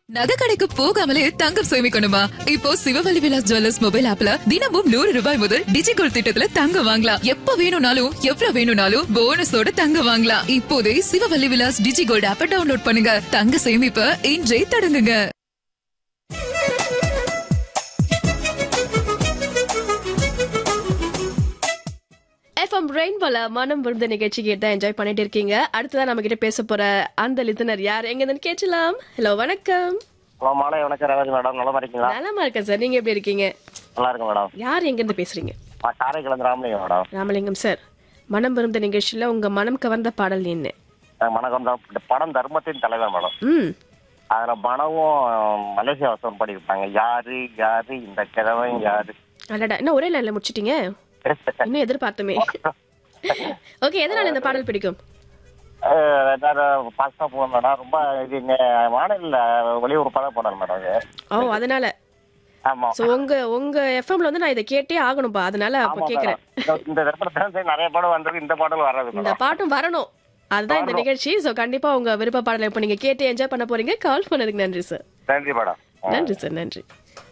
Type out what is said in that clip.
நகை கடைக்கு போகாமலே தங்கம் சேமிக்கணுமா இப்போ சிவவழி விலாஸ் ஜுவல்லர்ஸ் மொபைல் ஆப்ல தினமும் நூறு ரூபாய் முதல் டிஜிகோல்ட் திட்டத்துல தங்கம் வாங்கலாம் எப்ப வேணும்னாலும் எவ்வளவு வேணும்னாலும் போனஸோட தங்கம் வாங்கலாம் இப்போதே சிவவழி விலாஸ் டிஜிகோல்ட் ஆப்ப டவுன்லோட் பண்ணுங்க தங்க சேமிப்ப இன்றே தொடங்குங்க எஃப்எம் ரெயின்போல மனம் விருந்த நிகழ்ச்சி கேட்டு என்ஜாய் பண்ணிட்டு இருக்கீங்க அடுத்ததான் நம்ம கிட்ட பேச போற அந்த லிசனர் யார் எங்க இருந்து கேட்கலாம் ஹலோ வணக்கம் ஹலோ மாலை வணக்கம் ரேவதி மேடம் நல்லா இருக்கீங்களா நலமா இருக்கேன் சார் நீங்க எப்படி இருக்கீங்க நல்லா இருக்கு மேடம் யார் எங்க இருந்து பேசுறீங்க நான் காரைக்குளம் ராமலிங்கம் மேடம் ராமலிங்கம் சார் மனம் விருந்த நிகழ்ச்சியில உங்க மனம் கவர்ந்த பாடல் என்ன நான் வணக்கம் தான் இந்த படம் தர்மத்தின் தலைவர் மேடம் ம் அதுல மனமும் மலேசியா வசம் பண்ணியிருப்பாங்க யாரு யாரு இந்த கிழவன் யாரு அடடா என்ன ஒரே லைன்ல முடிச்சிட்டீங்க இன்னும் எதிர்பார்த்துமே ஓகே எதனால இந்த பாடல் பிடிக்கும் பாஸ்டா போகும் மேடம் ரொம்ப இது இங்க மாநில வெளியூர் படம் போனார் மேடம் இது. ஓ அதனால ஆமா சோ உங்க உங்க எஃப்எம்ல வந்து நான் இதை கேட்டே ஆகணும்பா அதனால அப்ப ஆமா கேக்குறேன் மேடம். இந்த திரைப்படத்துல நிறைய படம் வந்தது இந்த பாடல் வராது இந்த மேடம் பாட்டும் வரணும் அதுதான் இந்த நிகழ்ச்சி சோ கண்டிப்பா உங்க விருப்ப பாடலை இப்ப நீங்க கேட்டு என்ஜாய் பண்ண போறீங்க கால் பண்ணதுக்கு நன்றி சார் நன்றி மேடம் நன்றி சார் நன்றி